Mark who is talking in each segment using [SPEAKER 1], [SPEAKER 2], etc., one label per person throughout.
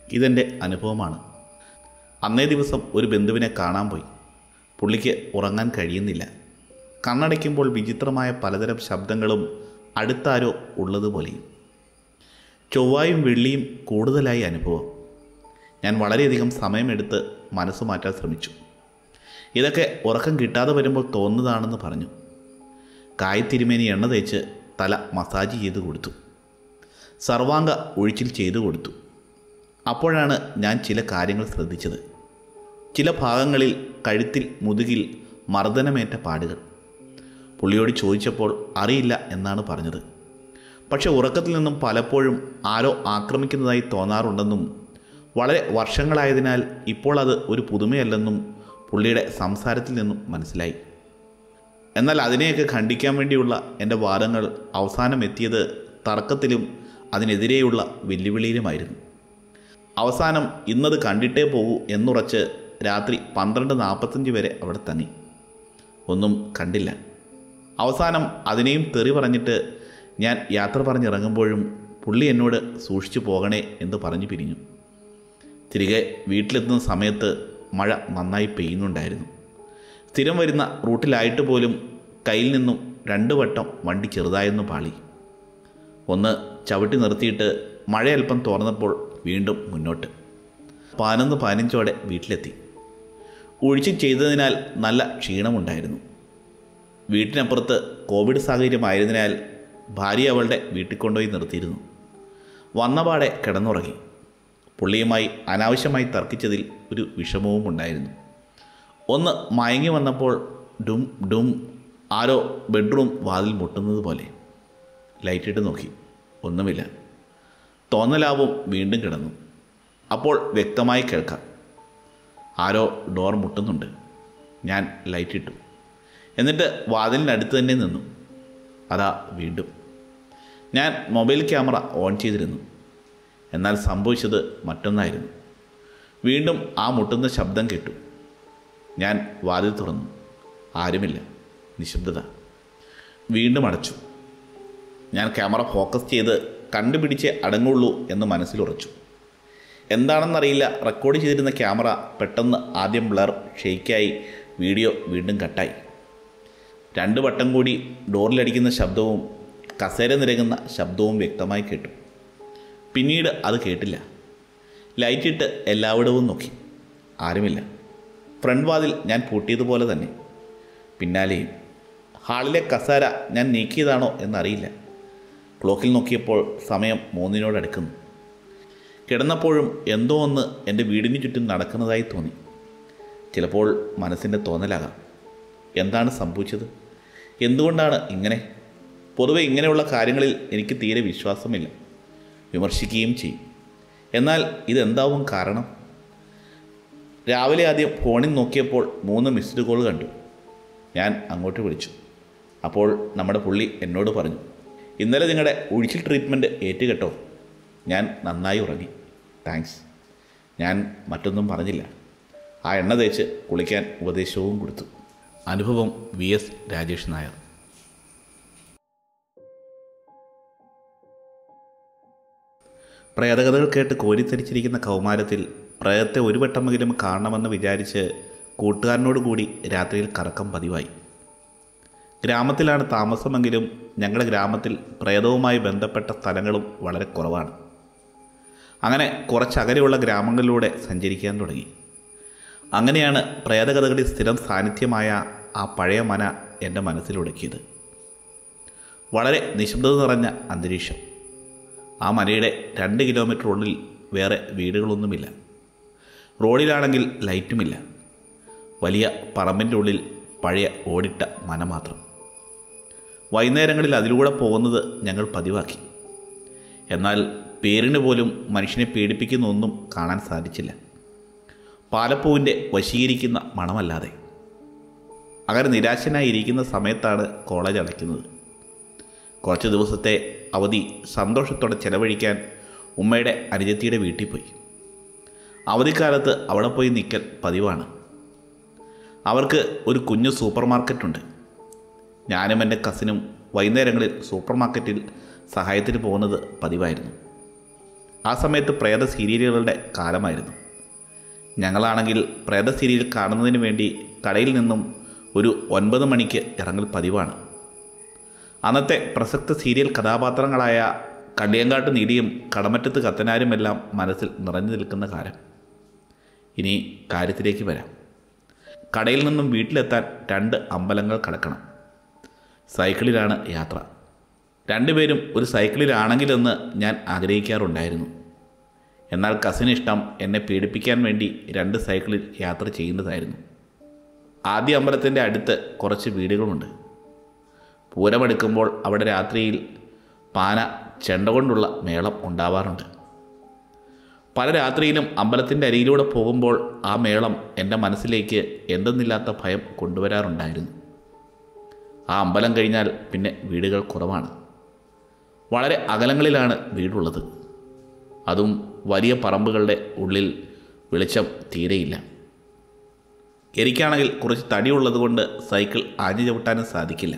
[SPEAKER 1] ഇതെൻ്റെ അനുഭവമാണ് അന്നേ ദിവസം ഒരു ബന്ധുവിനെ കാണാൻ പോയി പുള്ളിക്ക് ഉറങ്ങാൻ കഴിയുന്നില്ല കണ്ണടയ്ക്കുമ്പോൾ വിചിത്രമായ പലതരം ശബ്ദങ്ങളും അടുത്താരോ ഉള്ളതുപോലെയും ചൊവ്വായും വെള്ളിയും കൂടുതലായി അനുഭവം ഞാൻ വളരെയധികം സമയമെടുത്ത് മനസ്സ് മാറ്റാൻ ശ്രമിച്ചു ഇതൊക്കെ ഉറക്കം കിട്ടാതെ വരുമ്പോൾ തോന്നുന്നതാണെന്ന് പറഞ്ഞു കായത്തിരുമേനി എണ്ണ തേച്ച് തല മസാജ് ചെയ്ത് കൊടുത്തു സർവാംഗ ഒഴിച്ചിൽ ചെയ്തു കൊടുത്തു അപ്പോഴാണ് ഞാൻ ചില കാര്യങ്ങൾ ശ്രദ്ധിച്ചത് ചില ഭാഗങ്ങളിൽ കഴുത്തിൽ മുതുകിൽ മർദ്ദനമേറ്റ പാടുകൾ പുള്ളിയോട് ചോദിച്ചപ്പോൾ അറിയില്ല എന്നാണ് പറഞ്ഞത് പക്ഷെ ഉറക്കത്തിൽ നിന്നും പലപ്പോഴും ആരോ ആക്രമിക്കുന്നതായി തോന്നാറുണ്ടെന്നും വളരെ വർഷങ്ങളായതിനാൽ ഇപ്പോൾ അത് ഒരു പുതുമയല്ലെന്നും പുള്ളിയുടെ സംസാരത്തിൽ നിന്നും മനസ്സിലായി എന്നാൽ അതിനെയൊക്കെ ഖണ്ഡിക്കാൻ വേണ്ടിയുള്ള എൻ്റെ വാദങ്ങൾ അവസാനം എത്തിയത് തർക്കത്തിലും അതിനെതിരെയുള്ള വെല്ലുവിളിയിലുമായിരുന്നു അവസാനം ഇന്നത് കണ്ടിട്ടേ പോകൂ എന്നുറച്ച് രാത്രി പന്ത്രണ്ട് നാൽപ്പത്തഞ്ച് വരെ അവിടെ തങ്ങി ഒന്നും കണ്ടില്ല അവസാനം അതിനെയും തെറി പറഞ്ഞിട്ട് ഞാൻ യാത്ര പറഞ്ഞിറങ്ങുമ്പോഴും പുള്ളി എന്നോട് സൂക്ഷിച്ചു പോകണേ എന്ന് പറഞ്ഞു പിരിഞ്ഞു തിരികെ വീട്ടിലെത്തുന്ന സമയത്ത് മഴ നന്നായി പെയ്യുന്നുണ്ടായിരുന്നു സ്ഥിരം വരുന്ന റൂട്ടിലായിട്ട് പോലും കയ്യിൽ നിന്നും രണ്ട് വട്ടം വണ്ടി ചെറുതായൊന്ന് പാളി ഒന്ന് ചവിട്ടി നിർത്തിയിട്ട് മഴ അല്പം തുറന്നപ്പോൾ വീണ്ടും മുന്നോട്ട് പതിനൊന്ന് പതിനഞ്ചോടെ വീട്ടിലെത്തി ഒഴിച്ച് ചെയ്തതിനാൽ നല്ല ക്ഷീണമുണ്ടായിരുന്നു വീട്ടിനപ്പുറത്ത് കോവിഡ് സാഹചര്യമായതിനാൽ ഭാര്യ അവളുടെ വീട്ടിൽ കൊണ്ടുപോയി നിർത്തിയിരുന്നു വന്നപാടെ കിടന്നുറങ്ങി പുള്ളിയുമായി അനാവശ്യമായി തർക്കിച്ചതിൽ ഒരു വിഷമവും ഉണ്ടായിരുന്നു ഒന്ന് മയങ്ങി വന്നപ്പോൾ ഡും ഡും ആരോ ബെഡ്റൂം വാതിൽ മുട്ടുന്നത് പോലെ ലൈറ്റിട്ട് നോക്കി ഒന്നുമില്ല തോന്നലാവും വീണ്ടും കിടന്നു അപ്പോൾ വ്യക്തമായി കേൾക്കാം ആരോ ഡോർ മുട്ടുന്നുണ്ട് ഞാൻ ലൈറ്റിട്ടു എന്നിട്ട് വാതിലിനടുത്ത് തന്നെ നിന്നു അതാ വീണ്ടും ഞാൻ മൊബൈൽ ക്യാമറ ഓൺ ചെയ്തിരുന്നു എന്നാൽ സംഭവിച്ചത് മറ്റൊന്നായിരുന്നു വീണ്ടും ആ മുട്ടുന്ന ശബ്ദം കേട്ടു ഞാൻ വാതിൽ തുറന്നു ആരുമില്ല നിശബ്ദത വീണ്ടും അടച്ചു ഞാൻ ക്യാമറ ഫോക്കസ് ചെയ്ത് കണ്ടുപിടിച്ചേ അടങ്ങുള്ളൂ എന്ന് മനസ്സിലുറച്ചു എന്താണെന്നറിയില്ല റെക്കോർഡ് ചെയ്തിരുന്ന ക്യാമറ പെട്ടെന്ന് ആദ്യം ബ്ലർ ഷെയ്ക്കായി വീഡിയോ വീണ്ടും കട്ടായി രണ്ട് വട്ടം കൂടി ഡോറിലടിക്കുന്ന ശബ്ദവും കസേര നിരങ്ങുന്ന ശബ്ദവും വ്യക്തമായി കേട്ടു പിന്നീട് അത് കേട്ടില്ല ലൈറ്റിട്ട് എല്ലായിടവും നോക്കി ആരുമില്ല ഫ്രണ്ട് വാതിൽ ഞാൻ പൂട്ടിയതുപോലെ തന്നെ പിന്നാലെയും ഹാളിലെ കസേര ഞാൻ നീക്കിയതാണോ എന്നറിയില്ല ക്ലോക്കിൽ നോക്കിയപ്പോൾ സമയം മൂന്നിനോടടുക്കുന്നു കിടന്നപ്പോഴും എന്തോ ഒന്ന് എൻ്റെ വീടിന് ചുറ്റും നടക്കുന്നതായി തോന്നി ചിലപ്പോൾ മനസ്സിൻ്റെ തോന്നലാകാം എന്താണ് സംഭവിച്ചത് എന്തുകൊണ്ടാണ് ഇങ്ങനെ പൊതുവെ ഇങ്ങനെയുള്ള കാര്യങ്ങളിൽ എനിക്ക് തീരെ വിശ്വാസമില്ല വിമർശിക്കുകയും ചെയ്യും എന്നാൽ ഇതെന്താവും കാരണം രാവിലെ ആദ്യം ഫോണിൽ നോക്കിയപ്പോൾ മൂന്ന് മിസ്ഡ് കോൾ കണ്ടു ഞാൻ അങ്ങോട്ട് വിളിച്ചു അപ്പോൾ നമ്മുടെ പുള്ളി എന്നോട് പറഞ്ഞു ഇന്നലെ നിങ്ങളുടെ ഒഴിച്ചിൽ ട്രീറ്റ്മെൻറ്റ് ഏറ്റുകെട്ടോ ഞാൻ നന്നായി ഉറങ്ങി താങ്ക്സ് ഞാൻ മറ്റൊന്നും പറഞ്ഞില്ല ആ എണ്ണ തേച്ച് കുളിക്കാൻ ഉപദേശവും കൊടുത്തു അനുഭവം വി എസ് രാജേഷ് നായർ പ്രേതകഥകൾ കേട്ട് കോരിത്തരിച്ചിരിക്കുന്ന കൗമാരത്തിൽ പ്രേതത്തെ ഒരു വട്ടമെങ്കിലും കാണണമെന്ന് വിചാരിച്ച് കൂട്ടുകാരനോട് കൂടി രാത്രിയിൽ കറക്കം പതിവായി ഗ്രാമത്തിലാണ് താമസമെങ്കിലും ഞങ്ങളുടെ ഗ്രാമത്തിൽ പ്രേതവുമായി ബന്ധപ്പെട്ട സ്ഥലങ്ങളും വളരെ കുറവാണ് അങ്ങനെ കുറച്ചകലെയുള്ള ഗ്രാമങ്ങളിലൂടെ സഞ്ചരിക്കാൻ തുടങ്ങി അങ്ങനെയാണ് പ്രേതകഥകളിൽ സ്ഥിരം സാന്നിധ്യമായ ആ പഴയ മന എൻ്റെ മനസ്സിലുടക്കിയത് വളരെ നിശബ്ദത നിറഞ്ഞ അന്തരീക്ഷം ആ മനയുടെ രണ്ട് കിലോമീറ്റർ ഉള്ളിൽ വേറെ വീടുകളൊന്നുമില്ല റോഡിലാണെങ്കിൽ ലൈറ്റുമില്ല വലിയ പറമ്പിൻ്റെ ഉള്ളിൽ പഴയ ഓടിട്ട മന മാത്രം വൈകുന്നേരങ്ങളിൽ അതിലൂടെ പോകുന്നത് ഞങ്ങൾ പതിവാക്കി എന്നാൽ പേരിന് പോലും മനുഷ്യനെ പേടിപ്പിക്കുന്ന ഒന്നും കാണാൻ സാധിച്ചില്ല പാലപ്പൂവിൻ്റെ വശീകരിക്കുന്ന മണമല്ലാതെ അങ്ങനെ നിരാശനായി ഇരിക്കുന്ന സമയത്താണ് കോളേജ് അടയ്ക്കുന്നത് കുറച്ച് ദിവസത്തെ അവധി സന്തോഷത്തോടെ ചെലവഴിക്കാൻ ഉമ്മയുടെ അനുജത്തിയുടെ വീട്ടിൽ പോയി അവധിക്കാലത്ത് അവിടെ പോയി നിൽക്കൽ പതിവാണ് അവർക്ക് ഒരു കുഞ്ഞു സൂപ്പർ മാർക്കറ്റുണ്ട് ഞാനും എൻ്റെ കസിനും വൈകുന്നേരങ്ങളിൽ സൂപ്പർ മാർക്കറ്റിൽ സഹായത്തിന് പോകുന്നത് പതിവായിരുന്നു ആ സമയത്ത് പ്രേത സീരിയലുകളുടെ കാലമായിരുന്നു ഞങ്ങളാണെങ്കിൽ പ്രേത സീരിയൽ കാണുന്നതിന് വേണ്ടി കടയിൽ നിന്നും ഒരു ഒൻപത് മണിക്ക് ഇറങ്ങൽ പതിവാണ് അന്നത്തെ പ്രസക്ത സീരിയൽ കഥാപാത്രങ്ങളായ കള്ളിയങ്കാട്ട് നീടിയും കടമറ്റത്ത് കത്തനാരുമെല്ലാം മനസ്സിൽ നിറഞ്ഞു നിൽക്കുന്ന കാലം ഇനി കാര്യത്തിലേക്ക് വരാം കടയിൽ നിന്നും വീട്ടിലെത്താൻ രണ്ട് അമ്പലങ്ങൾ കടക്കണം സൈക്കിളിലാണ് യാത്ര രണ്ടുപേരും ഒരു സൈക്കിളിലാണെങ്കിലെന്ന് ഞാൻ ആഗ്രഹിക്കാറുണ്ടായിരുന്നു എന്നാൽ കസിന് ഇഷ്ടം എന്നെ പീഡിപ്പിക്കാൻ വേണ്ടി രണ്ട് സൈക്കിളിൽ യാത്ര ചെയ്യുന്നതായിരുന്നു ആദ്യ അമ്പലത്തിൻ്റെ അടുത്ത് കുറച്ച് വീടുകളുണ്ട് പൂരമെടുക്കുമ്പോൾ അവിടെ രാത്രിയിൽ പാന ചെണ്ട കൊണ്ടുള്ള മേളം ഉണ്ടാവാറുണ്ട് പല രാത്രിയിലും അമ്പലത്തിൻ്റെ അരിയിലൂടെ പോകുമ്പോൾ ആ മേളം എൻ്റെ മനസ്സിലേക്ക് എന്തെന്നില്ലാത്ത ഭയം കൊണ്ടുവരാറുണ്ടായിരുന്നു ആ അമ്പലം കഴിഞ്ഞാൽ പിന്നെ വീടുകൾ കുറവാണ് വളരെ അകലങ്ങളിലാണ് വീടുള്ളത് അതും വലിയ പറമ്പുകളുടെ ഉള്ളിൽ വെളിച്ചം തീരെയില്ല എനിക്കാണെങ്കിൽ കുറച്ച് തടിയുള്ളത് കൊണ്ട് സൈക്കിൾ ആഞ്ഞു ചവിട്ടാനും സാധിക്കില്ല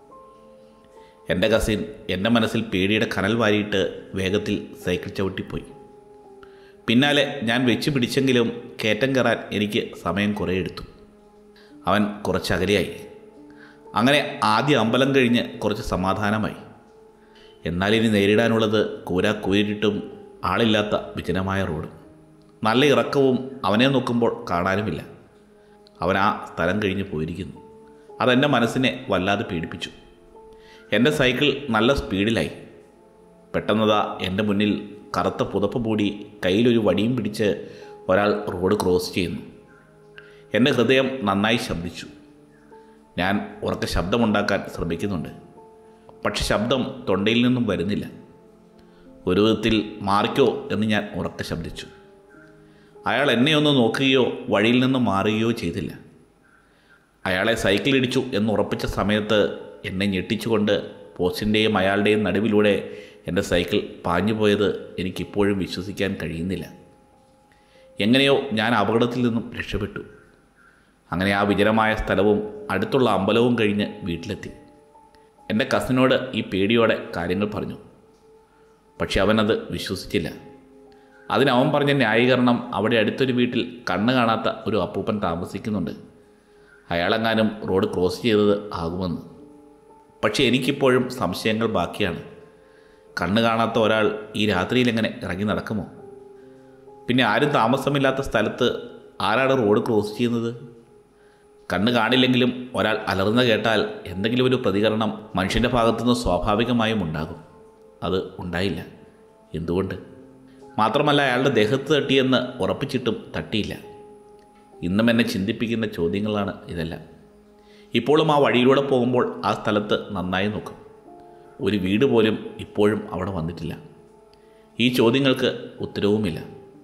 [SPEAKER 1] എൻ്റെ കസിൻ എൻ്റെ മനസ്സിൽ പേടിയുടെ കനൽ വാരിയിട്ട് വേഗത്തിൽ സൈക്കിൾ ചവിട്ടിപ്പോയി പിന്നാലെ ഞാൻ വെച്ച് പിടിച്ചെങ്കിലും കയറ്റം കയറാൻ എനിക്ക് സമയം കുറേ എടുത്തു അവൻ കുറച്ചകലെയായി അങ്ങനെ ആദ്യ അമ്പലം കഴിഞ്ഞ് കുറച്ച് സമാധാനമായി എന്നാൽ ഇനി നേരിടാനുള്ളത് കൂരാ കൂരിട്ടും ആളില്ലാത്ത വിജനമായ റോഡും നല്ല ഇറക്കവും അവനെ നോക്കുമ്പോൾ കാണാനുമില്ല അവൻ ആ സ്ഥലം കഴിഞ്ഞ് പോയിരിക്കുന്നു അതെൻ്റെ മനസ്സിനെ വല്ലാതെ പീഡിപ്പിച്ചു എൻ്റെ സൈക്കിൾ നല്ല സ്പീഡിലായി പെട്ടെന്നതാ എൻ്റെ മുന്നിൽ കറുത്ത പുതപ്പ് മൂടി കയ്യിലൊരു വടിയും പിടിച്ച് ഒരാൾ റോഡ് ക്രോസ് ചെയ്യുന്നു എൻ്റെ ഹൃദയം നന്നായി ശബ്ദിച്ചു ഞാൻ ഉറക്ക ശബ്ദമുണ്ടാക്കാൻ ശ്രമിക്കുന്നുണ്ട് പക്ഷെ ശബ്ദം തൊണ്ടയിൽ നിന്നും വരുന്നില്ല ഒരു വിധത്തിൽ മാറിക്കോ എന്ന് ഞാൻ ഉറക്ക ശബ്ദിച്ചു അയാൾ എന്നെ ഒന്ന് നോക്കുകയോ വഴിയിൽ നിന്ന് മാറുകയോ ചെയ്തില്ല അയാളെ സൈക്കിൾ ഇടിച്ചു എന്ന് ഉറപ്പിച്ച സമയത്ത് എന്നെ ഞെട്ടിച്ചുകൊണ്ട് പോസ്റ്റിൻ്റെയും അയാളുടെയും നടുവിലൂടെ എൻ്റെ സൈക്കിൾ പാഞ്ഞു പോയത് എനിക്കിപ്പോഴും വിശ്വസിക്കാൻ കഴിയുന്നില്ല എങ്ങനെയോ ഞാൻ അപകടത്തിൽ നിന്നും രക്ഷപ്പെട്ടു അങ്ങനെ ആ വിജനമായ സ്ഥലവും അടുത്തുള്ള അമ്പലവും കഴിഞ്ഞ് വീട്ടിലെത്തി എൻ്റെ കസിനോട് ഈ പേടിയോടെ കാര്യങ്ങൾ പറഞ്ഞു പക്ഷെ അവനത് വിശ്വസിച്ചില്ല അതിന് അവൻ പറഞ്ഞ ന്യായീകരണം അവിടെ അടുത്തൊരു വീട്ടിൽ കണ്ണ് കാണാത്ത ഒരു അപ്പൂപ്പൻ താമസിക്കുന്നുണ്ട് അയാളെങ്ങാനും റോഡ് ക്രോസ് ചെയ്തത് ആകുമെന്ന് പക്ഷേ എനിക്കിപ്പോഴും സംശയങ്ങൾ ബാക്കിയാണ് കണ്ണ് കാണാത്ത ഒരാൾ ഈ രാത്രിയിൽ എങ്ങനെ ഇറങ്ങി നടക്കുമോ പിന്നെ ആരും താമസമില്ലാത്ത സ്ഥലത്ത് ആരാണ് റോഡ് ക്രോസ് ചെയ്യുന്നത് കണ്ണ് കാണില്ലെങ്കിലും ഒരാൾ അലർന്ന കേട്ടാൽ എന്തെങ്കിലും ഒരു പ്രതികരണം മനുഷ്യൻ്റെ ഭാഗത്തുനിന്ന് സ്വാഭാവികമായും ഉണ്ടാകും അത് ഉണ്ടായില്ല എന്തുകൊണ്ട് മാത്രമല്ല അയാളുടെ ദേഹത്ത് തട്ടിയെന്ന് ഉറപ്പിച്ചിട്ടും തട്ടിയില്ല ഇന്നും എന്നെ ചിന്തിപ്പിക്കുന്ന ചോദ്യങ്ങളാണ് ഇതെല്ലാം ഇപ്പോഴും ആ വഴിയിലൂടെ പോകുമ്പോൾ ആ സ്ഥലത്ത് നന്നായി നോക്കും ഒരു വീട് പോലും ഇപ്പോഴും അവിടെ വന്നിട്ടില്ല ഈ ചോദ്യങ്ങൾക്ക് ഉത്തരവുമില്ല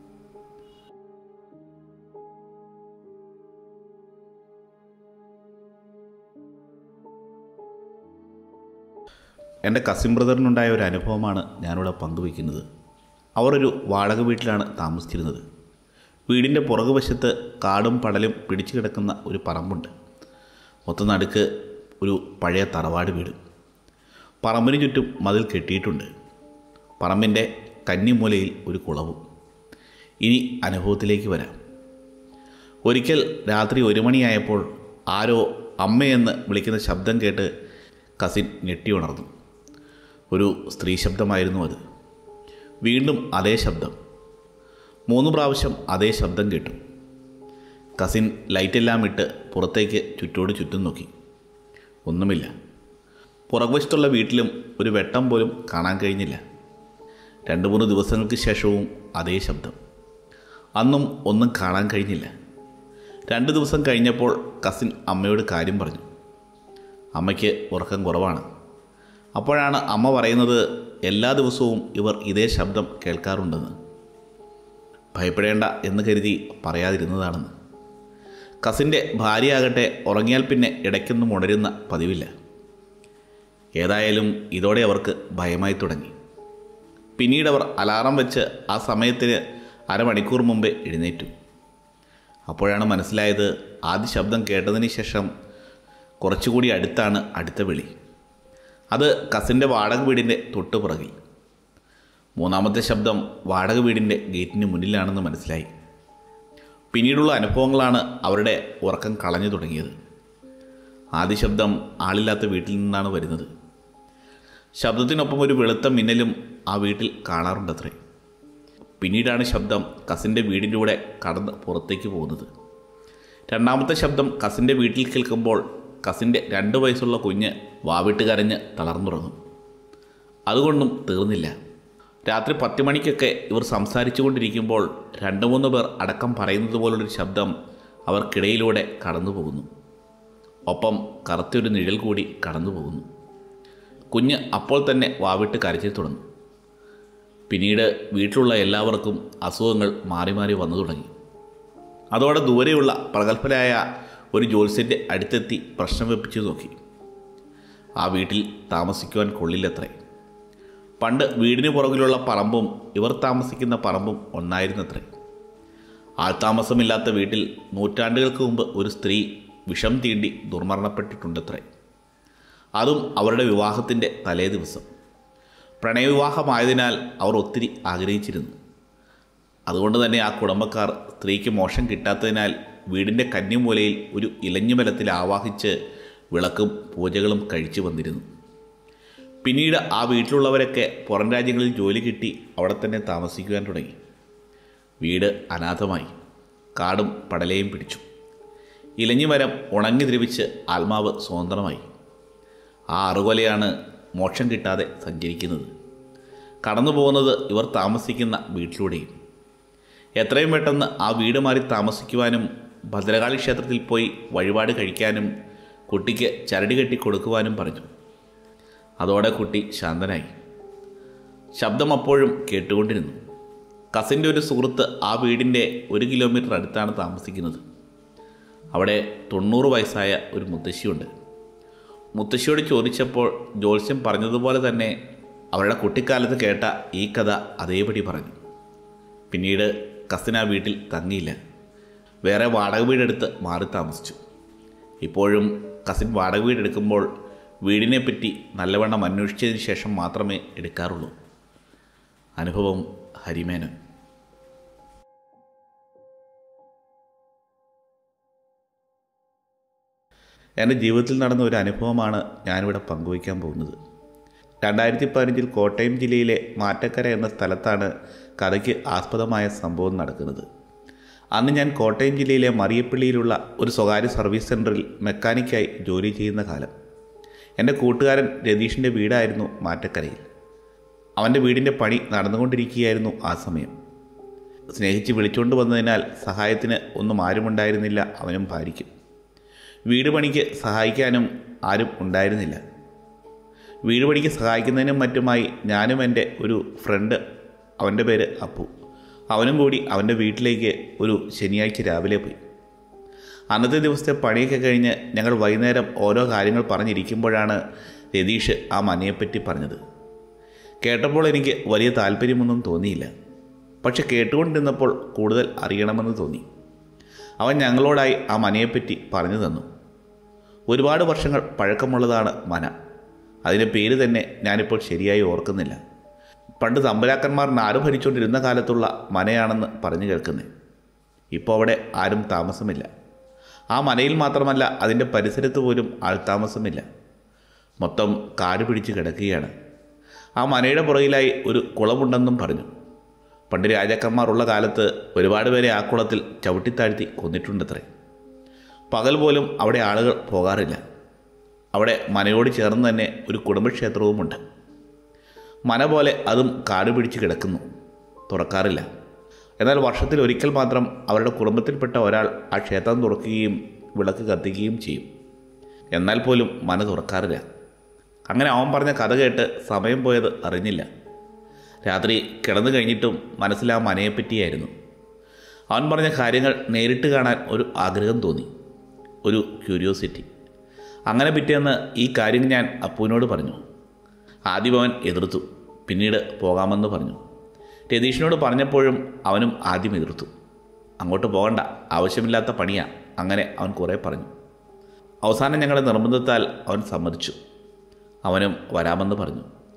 [SPEAKER 1] എൻ്റെ കസിൻ ബ്രദറിനുണ്ടായ ഒരു അനുഭവമാണ് ഞാനിവിടെ പങ്കുവയ്ക്കുന്നത് അവർ ഒരു വാടക വീട്ടിലാണ് താമസിച്ചിരുന്നത് വീടിൻ്റെ പുറകുവശത്ത് കാടും പടലും പിടിച്ചു കിടക്കുന്ന ഒരു പറമ്പുണ്ട് മൊത്തം നടുക്ക് ഒരു പഴയ തറവാട് വീട് പറമ്പിന് ചുറ്റും മതിൽ കെട്ടിയിട്ടുണ്ട് പറമ്പിൻ്റെ കന്നിമൂലയിൽ ഒരു കുളവും ഇനി അനുഭവത്തിലേക്ക് വരാം ഒരിക്കൽ രാത്രി ഒരു മണിയായപ്പോൾ ആരോ അമ്മയെന്ന് വിളിക്കുന്ന ശബ്ദം കേട്ട് കസിൻ ഞെട്ടിയുണർന്നു ഒരു സ്ത്രീ ശബ്ദമായിരുന്നു അത് വീണ്ടും അതേ ശബ്ദം മൂന്ന് പ്രാവശ്യം അതേ ശബ്ദം കേട്ടു കസിൻ ലൈറ്റെല്ലാം ഇട്ട് പുറത്തേക്ക് ചുറ്റോട് ചുറ്റും നോക്കി ഒന്നുമില്ല പുറകുവശത്തുള്ള വീട്ടിലും ഒരു വെട്ടം പോലും കാണാൻ കഴിഞ്ഞില്ല രണ്ട് മൂന്ന് ദിവസങ്ങൾക്ക് ശേഷവും അതേ ശബ്ദം അന്നും ഒന്നും കാണാൻ കഴിഞ്ഞില്ല രണ്ട് ദിവസം കഴിഞ്ഞപ്പോൾ കസിൻ അമ്മയോട് കാര്യം പറഞ്ഞു അമ്മയ്ക്ക് ഉറക്കം കുറവാണ് അപ്പോഴാണ് അമ്മ പറയുന്നത് എല്ലാ ദിവസവും ഇവർ ഇതേ ശബ്ദം കേൾക്കാറുണ്ടെന്ന് ഭയപ്പെടേണ്ട എന്ന് കരുതി പറയാതിരുന്നതാണെന്ന് കസിൻ്റെ ഭാര്യയാകട്ടെ ഉറങ്ങിയാൽ പിന്നെ ഇടയ്ക്കൊന്നും ഉണരുന്ന പതിവില്ല ഏതായാലും ഇതോടെ അവർക്ക് ഭയമായി തുടങ്ങി പിന്നീട് അവർ അലാറം വെച്ച് ആ സമയത്തിന് അരമണിക്കൂർ മുമ്പേ എഴുന്നേറ്റു അപ്പോഴാണ് മനസ്സിലായത് ആദ്യ ശബ്ദം കേട്ടതിന് ശേഷം കുറച്ചുകൂടി അടുത്താണ് അടുത്ത വിളി അത് കസിൻ്റെ വാടക വീടിൻ്റെ തൊട്ടു പുറകിൽ മൂന്നാമത്തെ ശബ്ദം വാടക വീടിൻ്റെ ഗേറ്റിന് മുന്നിലാണെന്ന് മനസ്സിലായി പിന്നീടുള്ള അനുഭവങ്ങളാണ് അവരുടെ ഉറക്കം കളഞ്ഞു തുടങ്ങിയത് ആദ്യ ശബ്ദം ആളില്ലാത്ത വീട്ടിൽ നിന്നാണ് വരുന്നത് ശബ്ദത്തിനൊപ്പം ഒരു വെളുത്ത മിന്നലും ആ വീട്ടിൽ കാണാറുണ്ടത്രേ പിന്നീടാണ് ശബ്ദം കസിൻ്റെ വീടിലൂടെ കടന്ന് പുറത്തേക്ക് പോകുന്നത് രണ്ടാമത്തെ ശബ്ദം കസിൻ്റെ വീട്ടിൽ കേൾക്കുമ്പോൾ കസിൻ്റെ രണ്ട് വയസ്സുള്ള കുഞ്ഞ് വാവിട്ട് കരഞ്ഞ് തളർന്നുറങ്ങും അതുകൊണ്ടും തീർന്നില്ല രാത്രി പത്ത് മണിക്കൊക്കെ ഇവർ സംസാരിച്ചു കൊണ്ടിരിക്കുമ്പോൾ രണ്ട് മൂന്ന് പേർ അടക്കം പറയുന്നത് പോലുള്ളൊരു ശബ്ദം അവർക്കിടയിലൂടെ കടന്നു പോകുന്നു ഒപ്പം കറുത്തൊരു നിഴൽ കൂടി കടന്നു പോകുന്നു കുഞ്ഞ് അപ്പോൾ തന്നെ വാവിട്ട് കരച്ചിൽ തുടങ്ങും പിന്നീട് വീട്ടിലുള്ള എല്ലാവർക്കും അസുഖങ്ങൾ മാറി മാറി വന്നു തുടങ്ങി അതോടെ ദൂരെയുള്ള പ്രഗത്ഭരായ ഒരു ജ്യോത്സ്യൻ്റെ അടുത്തെത്തി പ്രശ്നം വെപ്പിച്ചു നോക്കി ആ വീട്ടിൽ താമസിക്കുവാൻ കൊള്ളില്ലത്രേ പണ്ട് വീടിന് പുറകിലുള്ള പറമ്പും ഇവർ താമസിക്കുന്ന പറമ്പും ഒന്നായിരുന്നത്രേ ആൾതാമസമില്ലാത്ത വീട്ടിൽ നൂറ്റാണ്ടുകൾക്ക് മുമ്പ് ഒരു സ്ത്രീ വിഷം തീണ്ടി ദുർമരണപ്പെട്ടിട്ടുണ്ടത്രേ അതും അവരുടെ വിവാഹത്തിൻ്റെ തലേ ദിവസം പ്രണയവിവാഹമായതിനാൽ അവർ ഒത്തിരി ആഗ്രഹിച്ചിരുന്നു അതുകൊണ്ട് തന്നെ ആ കുടുംബക്കാർ സ്ത്രീക്ക് മോശം കിട്ടാത്തതിനാൽ വീടിൻ്റെ കന്നിമൂലയിൽ ഒരു ഇലഞ്ഞുമലത്തിൽ ആവാഹിച്ച് വിളക്കും പൂജകളും കഴിച്ചു വന്നിരുന്നു പിന്നീട് ആ വീട്ടിലുള്ളവരൊക്കെ പുറം രാജ്യങ്ങളിൽ ജോലി കിട്ടി അവിടെ തന്നെ താമസിക്കുവാൻ തുടങ്ങി വീട് അനാഥമായി കാടും പടലയും പിടിച്ചു ഇലഞ്ഞിമരം ഉണങ്ങി ദ്രവിച്ച് ആത്മാവ് സ്വതന്ത്രമായി ആ അറുകൊലയാണ് മോക്ഷം കിട്ടാതെ സഞ്ചരിക്കുന്നത് കടന്നു പോകുന്നത് ഇവർ താമസിക്കുന്ന വീട്ടിലൂടെയും എത്രയും പെട്ടെന്ന് ആ വീട് മാറി താമസിക്കുവാനും ഭദ്രകാളി ക്ഷേത്രത്തിൽ പോയി വഴിപാട് കഴിക്കാനും കുട്ടിക്ക് ചരടി കെട്ടി കൊടുക്കുവാനും പറഞ്ഞു അതോടെ കുട്ടി ശാന്തനായി ശബ്ദം അപ്പോഴും കേട്ടുകൊണ്ടിരുന്നു കസിൻ്റെ ഒരു സുഹൃത്ത് ആ വീടിൻ്റെ ഒരു കിലോമീറ്റർ അടുത്താണ് താമസിക്കുന്നത് അവിടെ തൊണ്ണൂറ് വയസ്സായ ഒരു മുത്തശ്ശിയുണ്ട് മുത്തശ്ശിയോട് ചോദിച്ചപ്പോൾ ജ്യോത്സ്യം പറഞ്ഞതുപോലെ തന്നെ അവരുടെ കുട്ടിക്കാലത്ത് കേട്ട ഈ കഥ അതേപടി പറഞ്ഞു പിന്നീട് കസിൻ ആ വീട്ടിൽ തങ്ങിയില്ല വേറെ വാടക വീടെടുത്ത് മാറി താമസിച്ചു ഇപ്പോഴും കസിൻ വാടക വീടെടുക്കുമ്പോൾ വീടിനെപ്പറ്റി നല്ലവണ്ണം അന്വേഷിച്ചതിന് ശേഷം മാത്രമേ എടുക്കാറുള്ളൂ അനുഭവം ഹരിമേനൻ എൻ്റെ ജീവിതത്തിൽ നടന്ന ഒരു അനുഭവമാണ് ഞാനിവിടെ പങ്കുവയ്ക്കാൻ പോകുന്നത് രണ്ടായിരത്തി പതിനഞ്ചിൽ കോട്ടയം ജില്ലയിലെ മാറ്റക്കര എന്ന സ്ഥലത്താണ് കഥയ്ക്ക് ആസ്പദമായ സംഭവം നടക്കുന്നത് അന്ന് ഞാൻ കോട്ടയം ജില്ലയിലെ മറിയപ്പള്ളിയിലുള്ള ഒരു സ്വകാര്യ സർവീസ് സെൻറ്ററിൽ മെക്കാനിക്കായി ജോലി ചെയ്യുന്ന കാലം എൻ്റെ കൂട്ടുകാരൻ രതീഷിൻ്റെ വീടായിരുന്നു മാറ്റക്കരയിൽ അവൻ്റെ വീടിൻ്റെ പണി നടന്നുകൊണ്ടിരിക്കുകയായിരുന്നു ആ സമയം സ്നേഹിച്ച് വിളിച്ചുകൊണ്ട് വന്നതിനാൽ സഹായത്തിന് ഒന്നും ആരുമുണ്ടായിരുന്നില്ല അവനും ഭാര്യയ്ക്കും വീട് പണിക്ക് സഹായിക്കാനും ആരും ഉണ്ടായിരുന്നില്ല വീട് പണിക്ക് സഹായിക്കുന്നതിനും മറ്റുമായി ഞാനും എൻ്റെ ഒരു ഫ്രണ്ട് അവൻ്റെ പേര് അപ്പു അവനും കൂടി അവൻ്റെ വീട്ടിലേക്ക് ഒരു ശനിയാഴ്ച രാവിലെ പോയി അന്നത്തെ ദിവസത്തെ പണിയൊക്കെ കഴിഞ്ഞ് ഞങ്ങൾ വൈകുന്നേരം ഓരോ കാര്യങ്ങൾ പറഞ്ഞിരിക്കുമ്പോഴാണ് രതീഷ് ആ മനയെപ്പറ്റി പറഞ്ഞത് കേട്ടപ്പോൾ എനിക്ക് വലിയ താല്പര്യമൊന്നും തോന്നിയില്ല പക്ഷെ കേട്ടുകൊണ്ടിരുന്നപ്പോൾ കൂടുതൽ അറിയണമെന്ന് തോന്നി അവൻ ഞങ്ങളോടായി ആ മനയെപ്പറ്റി പറഞ്ഞു തന്നു ഒരുപാട് വർഷങ്ങൾ പഴക്കമുള്ളതാണ് മന അതിൻ്റെ പേര് തന്നെ ഞാനിപ്പോൾ ശരിയായി ഓർക്കുന്നില്ല പണ്ട് തമ്പരാക്കന്മാർ നാട് ഭരിച്ചുകൊണ്ടിരുന്ന കാലത്തുള്ള മനയാണെന്ന് പറഞ്ഞു കേൾക്കുന്നേ ഇപ്പോൾ അവിടെ ആരും താമസമില്ല ആ മനയിൽ മാത്രമല്ല അതിൻ്റെ പരിസരത്ത് പോലും ആൾതാമസമില്ല മൊത്തം കാട് പിടിച്ച് കിടക്കുകയാണ് ആ മനയുടെ പുറകിലായി ഒരു കുളമുണ്ടെന്നും പറഞ്ഞു പണ്ട് രാജാക്കന്മാർ ഉള്ള കാലത്ത് ഒരുപാട് പേരെ ആ കുളത്തിൽ ചവിട്ടിത്താഴ്ത്തി കൊന്നിട്ടുണ്ടത്രേ പകൽ പോലും അവിടെ ആളുകൾ പോകാറില്ല അവിടെ മനയോട് ചേർന്ന് തന്നെ ഒരു കുടുംബക്ഷേത്രവുമുണ്ട് മന പോലെ അതും കാട് പിടിച്ച് കിടക്കുന്നു തുറക്കാറില്ല എന്നാൽ വർഷത്തിൽ ഒരിക്കൽ മാത്രം അവരുടെ കുടുംബത്തിൽപ്പെട്ട ഒരാൾ ആ ക്ഷേത്രം തുറക്കുകയും വിളക്ക് കത്തിക്കുകയും ചെയ്യും എന്നാൽ പോലും മന തുറക്കാറില്ല അങ്ങനെ അവൻ പറഞ്ഞ കഥ കേട്ട് സമയം പോയത് അറിഞ്ഞില്ല രാത്രി കിടന്നു കഴിഞ്ഞിട്ടും മനസ്സിൽ ആ മനയെപ്പറ്റിയായിരുന്നു അവൻ പറഞ്ഞ കാര്യങ്ങൾ നേരിട്ട് കാണാൻ ഒരു ആഗ്രഹം തോന്നി ഒരു ക്യൂരിയോസിറ്റി അങ്ങനെ പിറ്റേന്ന് ഈ കാര്യം ഞാൻ അപ്പുവിനോട് പറഞ്ഞു ആദ്യം അവൻ എതിർത്തു പിന്നീട് പോകാമെന്ന് പറഞ്ഞു രതീഷിനോട് പറഞ്ഞപ്പോഴും അവനും ആദ്യം എതിർത്തു അങ്ങോട്ട് പോകണ്ട ആവശ്യമില്ലാത്ത പണിയാ അങ്ങനെ അവൻ കുറേ പറഞ്ഞു അവസാനം ഞങ്ങളുടെ നിർബന്ധത്താൽ അവൻ സമ്മതിച്ചു അവനും വരാമെന്ന് പറഞ്ഞു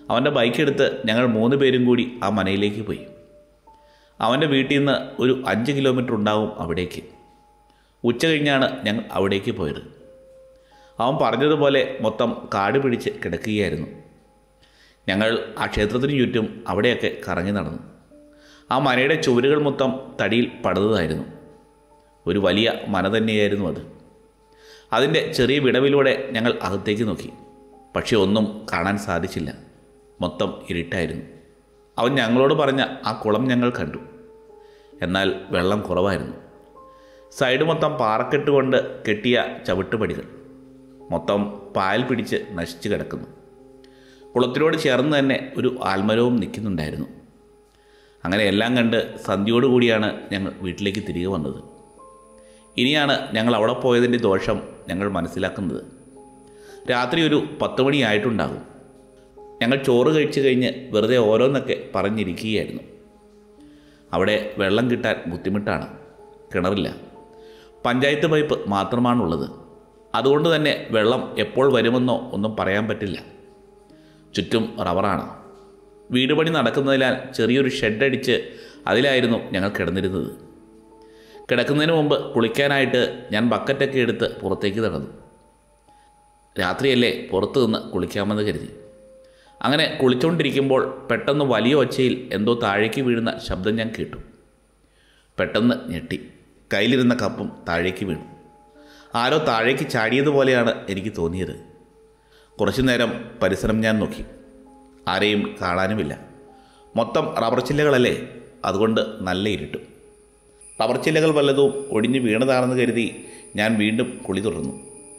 [SPEAKER 1] അവൻ്റെ ബൈക്ക് എടുത്ത് ഞങ്ങൾ മൂന്ന് പേരും കൂടി ആ മനയിലേക്ക് പോയി അവൻ്റെ വീട്ടിൽ നിന്ന് ഒരു അഞ്ച് കിലോമീറ്റർ ഉണ്ടാവും അവിടേക്ക് ഉച്ച കഴിഞ്ഞാണ് ഞങ്ങൾ അവിടേക്ക് പോയത് അവൻ പറഞ്ഞതുപോലെ മൊത്തം കാട് പിടിച്ച് കിടക്കുകയായിരുന്നു ഞങ്ങൾ ആ ക്ഷേത്രത്തിന് ചുറ്റും അവിടെയൊക്കെ കറങ്ങി നടന്നു ആ മനയുടെ ചുവരുകൾ മൊത്തം തടിയിൽ പടുതതായിരുന്നു ഒരു വലിയ മന തന്നെയായിരുന്നു അത് അതിൻ്റെ ചെറിയ വിടവിലൂടെ ഞങ്ങൾ അകത്തേക്ക് നോക്കി പക്ഷെ ഒന്നും കാണാൻ സാധിച്ചില്ല മൊത്തം ഇരുട്ടായിരുന്നു അവൻ ഞങ്ങളോട് പറഞ്ഞ ആ കുളം ഞങ്ങൾ കണ്ടു എന്നാൽ വെള്ളം കുറവായിരുന്നു സൈഡ് മൊത്തം പാറക്കെട്ട് കൊണ്ട് കെട്ടിയ ചവിട്ടുപടികൾ മൊത്തം പായൽ പിടിച്ച് നശിച്ചു കിടക്കുന്നു കുളത്തിനോട് ചേർന്ന് തന്നെ ഒരു ആൽമരവും നിൽക്കുന്നുണ്ടായിരുന്നു അങ്ങനെ എല്ലാം കണ്ട് സന്ധ്യയോടുകൂടിയാണ് ഞങ്ങൾ വീട്ടിലേക്ക് തിരികെ വന്നത് ഇനിയാണ് ഞങ്ങൾ അവിടെ പോയതിൻ്റെ ദോഷം ഞങ്ങൾ മനസ്സിലാക്കുന്നത് രാത്രി ഒരു പത്ത് മണിയായിട്ടുണ്ടാകും ഞങ്ങൾ ചോറ് കഴിച്ചു കഴിഞ്ഞ് വെറുതെ ഓരോന്നൊക്കെ പറഞ്ഞിരിക്കുകയായിരുന്നു അവിടെ വെള്ളം കിട്ടാൻ ബുദ്ധിമുട്ടാണ് കിണറില്ല പഞ്ചായത്ത് പൈപ്പ് മാത്രമാണുള്ളത് അതുകൊണ്ട് തന്നെ വെള്ളം എപ്പോൾ വരുമെന്നോ ഒന്നും പറയാൻ പറ്റില്ല ചുറ്റും റബ്ബറാണ് വീട് പണി നടക്കുന്നതിനാൽ ചെറിയൊരു ഷെഡ് അടിച്ച് അതിലായിരുന്നു ഞങ്ങൾ കിടന്നിരുന്നത് കിടക്കുന്നതിന് മുമ്പ് കുളിക്കാനായിട്ട് ഞാൻ ബക്കറ്റൊക്കെ എടുത്ത് പുറത്തേക്ക് നടന്നു രാത്രിയല്ലേ പുറത്ത് നിന്ന് കുളിക്കാമെന്ന് കരുതി അങ്ങനെ കുളിച്ചുകൊണ്ടിരിക്കുമ്പോൾ പെട്ടെന്ന് വലിയ ഒച്ചയിൽ എന്തോ താഴേക്ക് വീഴുന്ന ശബ്ദം ഞാൻ കേട്ടു പെട്ടെന്ന് ഞെട്ടി കയ്യിലിരുന്ന കപ്പും താഴേക്ക് വീണു ആരോ താഴേക്ക് ചാടിയതുപോലെയാണ് എനിക്ക് തോന്നിയത് കുറച്ചു നേരം പരിസരം ഞാൻ നോക്കി ആരെയും കാണാനുമില്ല മൊത്തം റബ്ബർ ചില്ലകളല്ലേ അതുകൊണ്ട് നല്ല ഇരുട്ടും റബ്ബർ ചില്ലകൾ വല്ലതും ഒടിഞ്ഞ് വീണതാണെന്ന് കരുതി ഞാൻ വീണ്ടും കുളി തുടർന്നു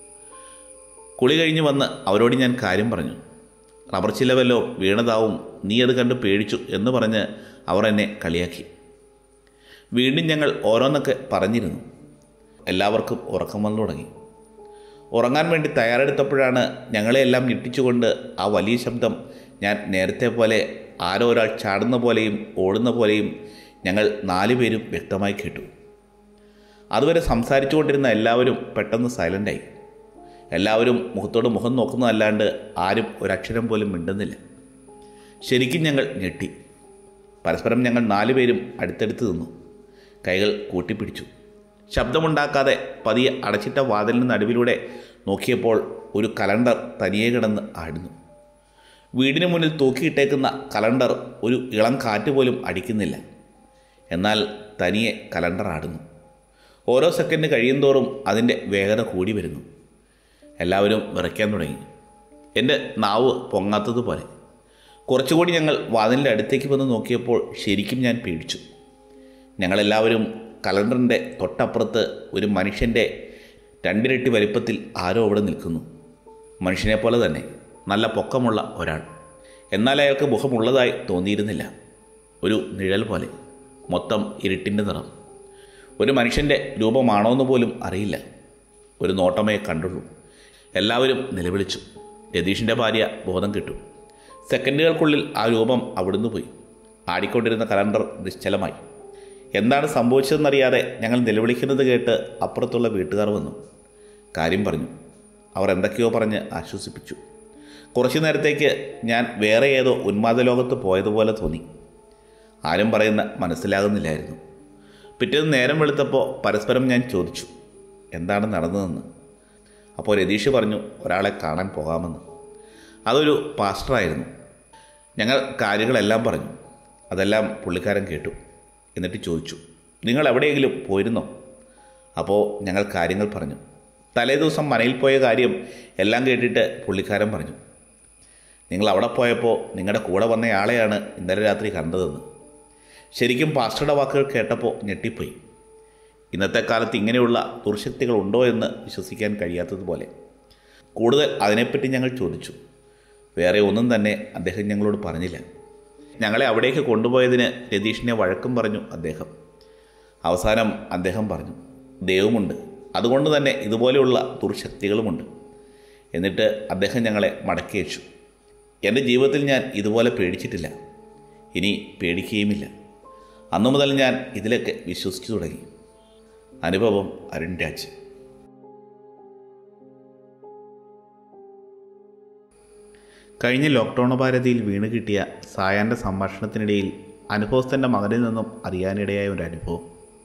[SPEAKER 1] കുളി കഴിഞ്ഞ് വന്ന് അവരോട് ഞാൻ കാര്യം പറഞ്ഞു റബ്ബർ ചില്ല വല്ലോ വീണതാവും നീ അത് കണ്ട് പേടിച്ചു എന്ന് പറഞ്ഞ് അവർ എന്നെ കളിയാക്കി വീണ്ടും ഞങ്ങൾ ഓരോന്നൊക്കെ പറഞ്ഞിരുന്നു എല്ലാവർക്കും ഉറക്കം വന്നു തുടങ്ങി ഉറങ്ങാൻ വേണ്ടി തയ്യാറെടുത്തപ്പോഴാണ് ഞങ്ങളെയെല്ലാം ഞെട്ടിച്ചുകൊണ്ട് ആ വലിയ ശബ്ദം ഞാൻ നേരത്തെ പോലെ ആരോ ഒരാൾ ചാടുന്ന പോലെയും ഓടുന്ന പോലെയും ഞങ്ങൾ നാലുപേരും വ്യക്തമായി കേട്ടു അതുവരെ സംസാരിച്ചു കൊണ്ടിരുന്ന എല്ലാവരും പെട്ടെന്ന് സൈലൻ്റായി എല്ലാവരും മുഖത്തോട് മുഖം നോക്കുന്നതല്ലാണ്ട് ആരും ഒരക്ഷരം പോലും മിണ്ടുന്നില്ല ശരിക്കും ഞങ്ങൾ ഞെട്ടി പരസ്പരം ഞങ്ങൾ നാലുപേരും അടുത്തടുത്ത് നിന്നു കൈകൾ കൂട്ടിപ്പിടിച്ചു ശബ്ദമുണ്ടാക്കാതെ പതിയെ അടച്ചിട്ട വാതിലിന് നടുവിലൂടെ നോക്കിയപ്പോൾ ഒരു കലണ്ടർ തനിയെ കിടന്ന് ആടുന്നു വീടിന് മുന്നിൽ തൂക്കിയിട്ടേക്കുന്ന കലണ്ടർ ഒരു ഇളം കാറ്റ് പോലും അടിക്കുന്നില്ല എന്നാൽ തനിയെ കലണ്ടർ ആടുന്നു ഓരോ സെക്കൻഡ് കഴിയുന്തോറും അതിൻ്റെ വേഗത കൂടി വരുന്നു എല്ലാവരും വിറയ്ക്കാൻ തുടങ്ങി എൻ്റെ നാവ് പൊങ്ങാത്തതുപോലെ കുറച്ചുകൂടി ഞങ്ങൾ വാതിലിൻ്റെ അടുത്തേക്ക് വന്ന് നോക്കിയപ്പോൾ ശരിക്കും ഞാൻ പേടിച്ചു ഞങ്ങളെല്ലാവരും കലണ്ടറിൻ്റെ തൊട്ടപ്പുറത്ത് ഒരു മനുഷ്യൻ്റെ രണ്ടിരട്ടി വലിപ്പത്തിൽ ആരോ അവിടെ നിൽക്കുന്നു മനുഷ്യനെ പോലെ തന്നെ നല്ല പൊക്കമുള്ള ഒരാൾ എന്നാൽ അയാൾക്ക് മുഖമുള്ളതായി തോന്നിയിരുന്നില്ല ഒരു നിഴൽ പോലെ മൊത്തം ഇരുട്ടിൻ്റെ നിറം ഒരു മനുഷ്യൻ്റെ രൂപമാണോന്ന് പോലും അറിയില്ല ഒരു നോട്ടമേ കണ്ടുള്ളൂ എല്ലാവരും നിലവിളിച്ചു രതീഷിൻ്റെ ഭാര്യ ബോധം കിട്ടു സെക്കൻഡുകൾക്കുള്ളിൽ ആ രൂപം അവിടുന്ന് പോയി ആടിക്കൊണ്ടിരുന്ന കലണ്ടർ നിശ്ചലമായി എന്താണ് സംഭവിച്ചതെന്നറിയാതെ ഞങ്ങൾ നിലവിളിക്കുന്നത് കേട്ട് അപ്പുറത്തുള്ള വീട്ടുകാർ വന്നു കാര്യം പറഞ്ഞു അവർ എന്തൊക്കെയോ പറഞ്ഞ് ആശ്വസിപ്പിച്ചു കുറച്ചു നേരത്തേക്ക് ഞാൻ വേറെ ഏതോ ഉന്മാദ ലോകത്ത് പോയതുപോലെ തോന്നി ആരും പറയുന്ന മനസ്സിലാകുന്നില്ലായിരുന്നു പിറ്റേന്ന് നേരം വെളുത്തപ്പോൾ പരസ്പരം ഞാൻ ചോദിച്ചു എന്താണ് നടന്നതെന്ന് അപ്പോൾ രതീഷ് പറഞ്ഞു ഒരാളെ കാണാൻ പോകാമെന്ന് അതൊരു പാസ്റ്ററായിരുന്നു ഞങ്ങൾ കാര്യങ്ങളെല്ലാം പറഞ്ഞു അതെല്ലാം പുള്ളിക്കാരൻ കേട്ടു എന്നിട്ട് ചോദിച്ചു നിങ്ങൾ എവിടെയെങ്കിലും പോയിരുന്നോ അപ്പോൾ ഞങ്ങൾ കാര്യങ്ങൾ പറഞ്ഞു തലേ ദിവസം മനയിൽ പോയ കാര്യം എല്ലാം കേട്ടിട്ട് പുള്ളിക്കാരൻ പറഞ്ഞു നിങ്ങൾ അവിടെ പോയപ്പോൾ നിങ്ങളുടെ കൂടെ വന്നയാളെയാണ് ഇന്നലെ രാത്രി കണ്ടതെന്ന് ശരിക്കും പാസ്റ്ററുടെ വാക്കുകൾ കേട്ടപ്പോൾ ഞെട്ടിപ്പോയി ഇന്നത്തെ കാലത്ത് ഇങ്ങനെയുള്ള ദുർശക്തികൾ ഉണ്ടോ എന്ന് വിശ്വസിക്കാൻ കഴിയാത്തതുപോലെ കൂടുതൽ അതിനെപ്പറ്റി ഞങ്ങൾ ചോദിച്ചു വേറെ ഒന്നും തന്നെ അദ്ദേഹം ഞങ്ങളോട് പറഞ്ഞില്ല ഞങ്ങളെ അവിടേക്ക് കൊണ്ടുപോയതിന് രതീഷിനെ വഴക്കും പറഞ്ഞു അദ്ദേഹം അവസാനം അദ്ദേഹം പറഞ്ഞു ദൈവമുണ്ട് അതുകൊണ്ട് തന്നെ ഇതുപോലെയുള്ള ദുർശക്തികളുമുണ്ട് എന്നിട്ട് അദ്ദേഹം ഞങ്ങളെ മടക്കി അയച്ചു എൻ്റെ ജീവിതത്തിൽ ഞാൻ ഇതുപോലെ പേടിച്ചിട്ടില്ല ഇനി പേടിക്കുകയുമില്ല അന്നു മുതൽ ഞാൻ ഇതിലൊക്കെ വിശ്വസിച്ചു തുടങ്ങി അനുഭവം അരുൺ രാജ് കഴിഞ്ഞ ലോക്ക്ഡൗൺ ഭാരതിയിൽ വീണ് കിട്ടിയ സായാൻ്റെ സംഭാഷണത്തിനിടയിൽ അനുഭവസ്ഥൻ്റെ മകനിൽ നിന്നും അറിയാനിടയായ ഒരു അനുഭവം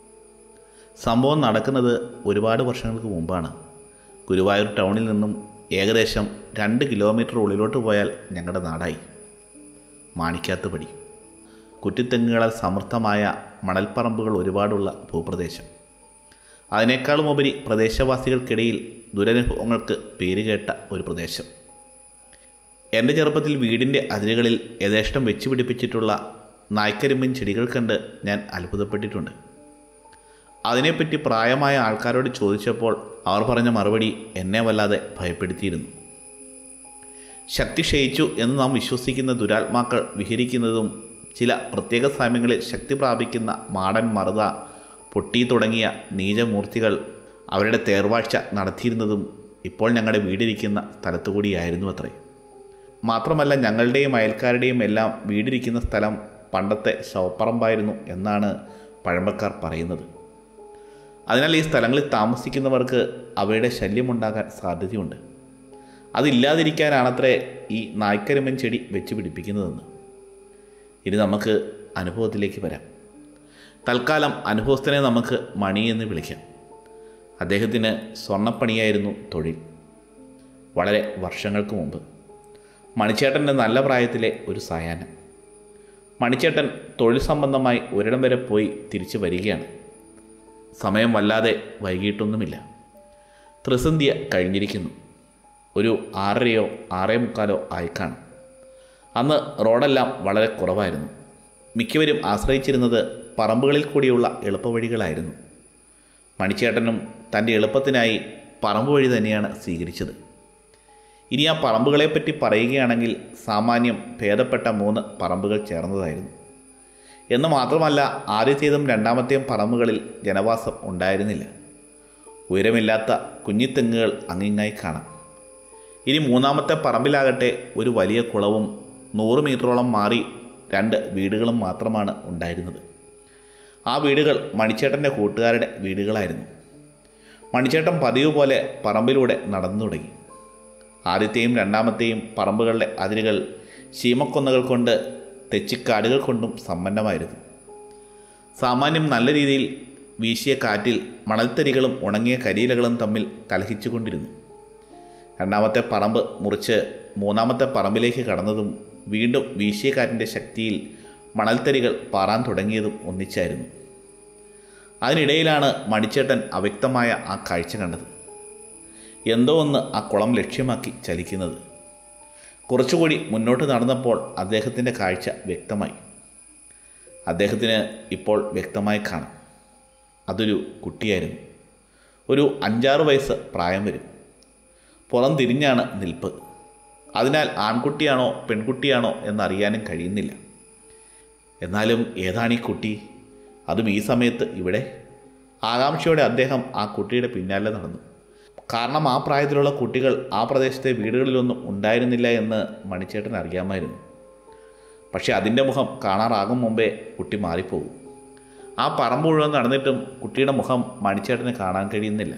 [SPEAKER 1] സംഭവം നടക്കുന്നത് ഒരുപാട് വർഷങ്ങൾക്ക് മുമ്പാണ് ഗുരുവായൂർ ടൗണിൽ നിന്നും ഏകദേശം രണ്ട് കിലോമീറ്റർ ഉള്ളിലോട്ട് പോയാൽ ഞങ്ങളുടെ നാടായി മാണിക്കാത്തുപടി കുറ്റിത്തെങ്ങുകളാൽ സമൃദ്ധമായ മണൽപ്പറമ്പുകൾ ഒരുപാടുള്ള ഭൂപ്രദേശം അതിനേക്കാളുമുപരി പ്രദേശവാസികൾക്കിടയിൽ ദുരനുഭവങ്ങൾക്ക് പേരുകേട്ട ഒരു പ്രദേശം എൻ്റെ ചെറുപ്പത്തിൽ വീടിൻ്റെ അതിരുകളിൽ യഥേഷ്ടം വെച്ച് പിടിപ്പിച്ചിട്ടുള്ള നായ്ക്കരിമ്പിൻ ചെടികൾ കണ്ട് ഞാൻ അത്ഭുതപ്പെട്ടിട്ടുണ്ട് അതിനെപ്പറ്റി പ്രായമായ ആൾക്കാരോട് ചോദിച്ചപ്പോൾ അവർ പറഞ്ഞ മറുപടി എന്നെ വല്ലാതെ ഭയപ്പെടുത്തിയിരുന്നു ശക്തി ക്ഷയിച്ചു എന്ന് നാം വിശ്വസിക്കുന്ന ദുരാത്മാക്കൾ വിഹരിക്കുന്നതും ചില പ്രത്യേക സമയങ്ങളിൽ ശക്തി പ്രാപിക്കുന്ന മാടൻ മറുത പൊട്ടി തുടങ്ങിയ നീചമൂർത്തികൾ അവരുടെ തേർവാഴ്ച നടത്തിയിരുന്നതും ഇപ്പോൾ ഞങ്ങളുടെ വീടിരിക്കുന്ന സ്ഥലത്തുകൂടിയായിരുന്നു അത്രേ മാത്രമല്ല ഞങ്ങളുടെയും അയൽക്കാരുടെയും എല്ലാം വീടിരിക്കുന്ന സ്ഥലം പണ്ടത്തെ ശവപ്പറമ്പായിരുന്നു എന്നാണ് പഴമക്കാർ പറയുന്നത് അതിനാൽ ഈ സ്ഥലങ്ങളിൽ താമസിക്കുന്നവർക്ക് അവയുടെ ശല്യമുണ്ടാകാൻ സാധ്യതയുണ്ട് അതില്ലാതിരിക്കാനാണത്രേ ഈ നായ്ക്കരിമ്പൻ ചെടി വെച്ച് പിടിപ്പിക്കുന്നതെന്ന് ഇനി നമുക്ക് അനുഭവത്തിലേക്ക് വരാം തൽക്കാലം അനുഭവസ്ഥനെ നമുക്ക് മണി എന്ന് വിളിക്കാം അദ്ദേഹത്തിന് സ്വർണ്ണപ്പണിയായിരുന്നു തൊഴിൽ വളരെ വർഷങ്ങൾക്ക് മുമ്പ് മണിച്ചേട്ടൻ്റെ നല്ല പ്രായത്തിലെ ഒരു സായാഹ്നം മണിച്ചേട്ടൻ തൊഴിൽ സംബന്ധമായി ഒരിടം വരെ പോയി തിരിച്ചു വരികയാണ് സമയം വല്ലാതെ വൈകിട്ടൊന്നുമില്ല ത്രിസന്ധ്യ കഴിഞ്ഞിരിക്കുന്നു ഒരു ആറരയോ ആറേ മുക്കാലോ ആയി കാണും അന്ന് റോഡെല്ലാം വളരെ കുറവായിരുന്നു മിക്കവരും ആശ്രയിച്ചിരുന്നത് പറമ്പുകളിൽ കൂടിയുള്ള എളുപ്പവഴികളായിരുന്നു മണിച്ചേട്ടനും തൻ്റെ എളുപ്പത്തിനായി പറമ്പ് വഴി തന്നെയാണ് സ്വീകരിച്ചത് ഇനി ആ പറമ്പുകളെപ്പറ്റി പറയുകയാണെങ്കിൽ സാമാന്യം ഭേദപ്പെട്ട മൂന്ന് പറമ്പുകൾ ചേർന്നതായിരുന്നു എന്ന് മാത്രമല്ല ആദ്യത്തേതും രണ്ടാമത്തെയും പറമ്പുകളിൽ ജനവാസം ഉണ്ടായിരുന്നില്ല ഉയരമില്ലാത്ത കുഞ്ഞിത്തെങ്ങുകൾ അങ്ങിങ്ങായി കാണാം ഇനി മൂന്നാമത്തെ പറമ്പിലാകട്ടെ ഒരു വലിയ കുളവും നൂറ് മീറ്ററോളം മാറി രണ്ട് വീടുകളും മാത്രമാണ് ഉണ്ടായിരുന്നത് ആ വീടുകൾ മണിച്ചേട്ടൻ്റെ കൂട്ടുകാരുടെ വീടുകളായിരുന്നു മണിച്ചേട്ടൻ പതിവ് പോലെ പറമ്പിലൂടെ നടന്നു തുടങ്ങി ആദ്യത്തെയും രണ്ടാമത്തെയും പറമ്പുകളുടെ അതിരുകൾ ശീമക്കൊന്നകൾ കൊണ്ട് തെച്ചിക്കാടുകൾ കൊണ്ടും സമ്പന്നമായിരുന്നു സാമാന്യം നല്ല രീതിയിൽ വീശിയ കാറ്റിൽ മണൽത്തരികളും ഉണങ്ങിയ കരിയിലകളും തമ്മിൽ കലഹിച്ചുകൊണ്ടിരുന്നു രണ്ടാമത്തെ പറമ്പ് മുറിച്ച് മൂന്നാമത്തെ പറമ്പിലേക്ക് കടന്നതും വീണ്ടും വീശിയ കാറ്റിൻ്റെ ശക്തിയിൽ മണൽത്തരികൾ പാറാൻ തുടങ്ങിയതും ഒന്നിച്ചായിരുന്നു അതിനിടയിലാണ് മണിച്ചേട്ടൻ അവ്യക്തമായ ആ കാഴ്ച കണ്ടത് എന്തോ ഒന്ന് ആ കുളം ലക്ഷ്യമാക്കി ചലിക്കുന്നത് കുറച്ചുകൂടി മുന്നോട്ട് നടന്നപ്പോൾ അദ്ദേഹത്തിൻ്റെ കാഴ്ച വ്യക്തമായി അദ്ദേഹത്തിന് ഇപ്പോൾ വ്യക്തമായി കാണാം അതൊരു കുട്ടിയായിരുന്നു ഒരു അഞ്ചാറ് വയസ്സ് പ്രായം വരും പുറം തിരിഞ്ഞാണ് നിൽപ്പ് അതിനാൽ ആൺകുട്ടിയാണോ പെൺകുട്ടിയാണോ എന്നറിയാനും കഴിയുന്നില്ല എന്നാലും ഏതാണ് ഈ കുട്ടി അതും ഈ സമയത്ത് ഇവിടെ ആകാംക്ഷയോടെ അദ്ദേഹം ആ കുട്ടിയുടെ പിന്നാലെ നടന്നു കാരണം ആ പ്രായത്തിലുള്ള കുട്ടികൾ ആ പ്രദേശത്തെ വീടുകളിലൊന്നും ഉണ്ടായിരുന്നില്ല എന്ന് മണിച്ചേട്ടൻ അറിയാമായിരുന്നു പക്ഷെ അതിൻ്റെ മുഖം കാണാറാകും മുമ്പേ കുട്ടി മാറിപ്പോകും ആ പറമ്പ് മുഴുവൻ നടന്നിട്ടും കുട്ടിയുടെ മുഖം മണിച്ചേട്ടന് കാണാൻ കഴിയുന്നില്ല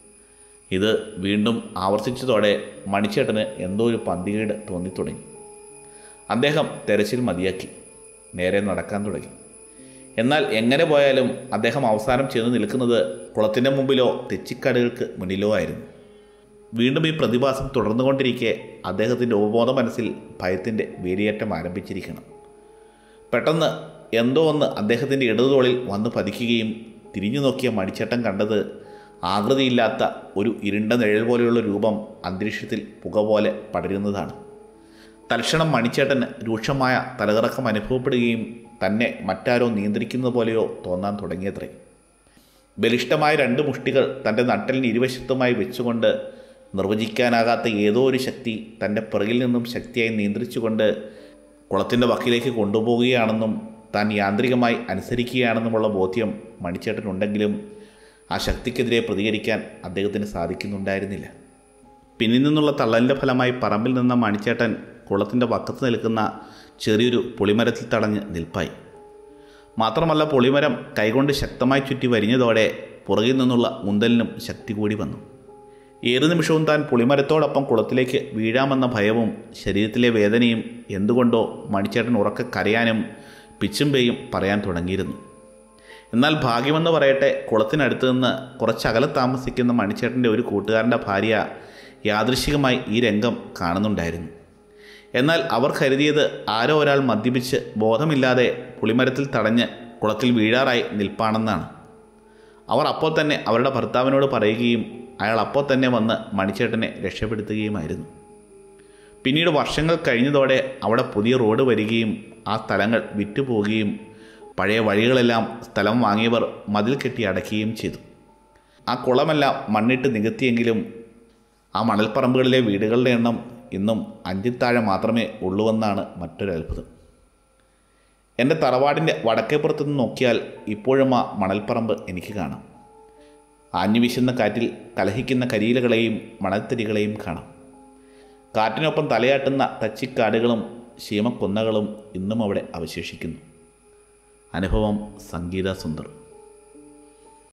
[SPEAKER 1] ഇത് വീണ്ടും ആവർത്തിച്ചതോടെ മണിച്ചേട്ടന് എന്തോ ഒരു പന്തികേട് തോന്നിത്തുടങ്ങി അദ്ദേഹം തെരച്ചിൽ മതിയാക്കി നേരെ നടക്കാൻ തുടങ്ങി എന്നാൽ എങ്ങനെ പോയാലും അദ്ദേഹം അവസാനം ചെന്ന് നിൽക്കുന്നത് കുളത്തിൻ്റെ മുമ്പിലോ തെച്ചിക്കാടുകൾക്ക് മുന്നിലോ ആയിരുന്നു വീണ്ടും ഈ പ്രതിഭാസം തുടർന്നുകൊണ്ടിരിക്കെ അദ്ദേഹത്തിൻ്റെ ഉപബോധ മനസ്സിൽ ഭയത്തിൻ്റെ വേലിയേറ്റം ആരംഭിച്ചിരിക്കണം പെട്ടെന്ന് എന്തോ ഒന്ന് അദ്ദേഹത്തിൻ്റെ ഇടതുതോളിൽ വന്ന് പതിക്കുകയും തിരിഞ്ഞു നോക്കിയ മണിച്ചേട്ടൻ കണ്ടത് ആകൃതിയില്ലാത്ത ഒരു ഇരുണ്ട നിഴൽ പോലെയുള്ള രൂപം അന്തരീക്ഷത്തിൽ പുക പോലെ പടരുന്നതാണ് തൽക്ഷണം മണിച്ചേട്ടന് രൂക്ഷമായ തലകറക്കം അനുഭവപ്പെടുകയും തന്നെ മറ്റാരോ നിയന്ത്രിക്കുന്നത് പോലെയോ തോന്നാൻ തുടങ്ങിയത്രേ ബലിഷ്ഠമായ രണ്ട് മുഷ്ടികൾ തൻ്റെ നട്ടലിന് ഇരുവശത്തുമായി വെച്ചുകൊണ്ട് നിർവചിക്കാനാകാത്ത ഏതോ ഒരു ശക്തി തൻ്റെ പിറകിൽ നിന്നും ശക്തിയായി നിയന്ത്രിച്ചുകൊണ്ട് കുളത്തിൻ്റെ വക്കിലേക്ക് കൊണ്ടുപോവുകയാണെന്നും താൻ യാന്ത്രികമായി അനുസരിക്കുകയാണെന്നുമുള്ള ബോധ്യം മണിച്ചേട്ടനുണ്ടെങ്കിലും ആ ശക്തിക്കെതിരെ പ്രതികരിക്കാൻ അദ്ദേഹത്തിന് സാധിക്കുന്നുണ്ടായിരുന്നില്ല പിന്നിൽ നിന്നുള്ള തള്ളലിൻ്റെ ഫലമായി പറമ്പിൽ നിന്ന മണിച്ചേട്ടൻ കുളത്തിൻ്റെ വക്കത്ത് നിൽക്കുന്ന ചെറിയൊരു പുളിമരത്തിൽ തടഞ്ഞ് നിൽപ്പായി മാത്രമല്ല പുളിമരം കൈകൊണ്ട് ശക്തമായി ചുറ്റി വരിഞ്ഞതോടെ പുറകിൽ നിന്നുള്ള ഉന്തലിനും ശക്തി കൂടി വന്നു ഏതു നിമിഷവും താൻ പുളിമരത്തോടൊപ്പം കുളത്തിലേക്ക് വീഴാമെന്ന ഭയവും ശരീരത്തിലെ വേദനയും എന്തുകൊണ്ടോ മണിച്ചേട്ടൻ ഉറക്കെ കരയാനും പിച്ചും പേയും പറയാൻ തുടങ്ങിയിരുന്നു എന്നാൽ ഭാഗ്യമെന്ന് പറയട്ടെ കുളത്തിനടുത്ത് നിന്ന് കുറച്ചകലെ താമസിക്കുന്ന മണിച്ചേട്ടൻ്റെ ഒരു കൂട്ടുകാരൻ്റെ ഭാര്യ യാദൃശികമായി ഈ രംഗം കാണുന്നുണ്ടായിരുന്നു എന്നാൽ അവർ കരുതിയത് ആരോ ഒരാൾ മദ്യപിച്ച് ബോധമില്ലാതെ പുളിമരത്തിൽ തടഞ്ഞ് കുളത്തിൽ വീഴാറായി നിൽപ്പാണെന്നാണ് അവർ അപ്പോൾ തന്നെ അവരുടെ ഭർത്താവിനോട് പറയുകയും അയാൾ അപ്പോൾ തന്നെ വന്ന് മണിച്ചേട്ടനെ രക്ഷപ്പെടുത്തുകയുമായിരുന്നു പിന്നീട് വർഷങ്ങൾ കഴിഞ്ഞതോടെ അവിടെ പുതിയ റോഡ് വരികയും ആ സ്ഥലങ്ങൾ വിറ്റുപോകുകയും പഴയ വഴികളെല്ലാം സ്ഥലം വാങ്ങിയവർ മതിൽ കെട്ടി അടയ്ക്കുകയും ചെയ്തു ആ കുളമെല്ലാം മണ്ണിട്ട് നികത്തിയെങ്കിലും ആ മണൽപ്പറമ്പുകളിലെ വീടുകളുടെ എണ്ണം ഇന്നും അഞ്ചിൽ താഴെ മാത്രമേ ഉള്ളുവെന്നാണ് മറ്റൊരു അത്ഭുതം എൻ്റെ തറവാടിൻ്റെ വടക്കേപ്പുറത്ത് നിന്ന് നോക്കിയാൽ ഇപ്പോഴും ആ മണൽപ്പറമ്പ് എനിക്ക് കാണാം ആഞ്ഞു വീശുന്ന കാറ്റിൽ കലഹിക്കുന്ന കരിയിലകളെയും മണൽത്തരികളെയും കാണാം കാറ്റിനൊപ്പം തലയാട്ടുന്ന തച്ചിക്കാടുകളും ശീമക്കൊന്നകളും ഇന്നും അവിടെ അവശേഷിക്കുന്നു അനുഭവം സംഗീത സുന്ദർ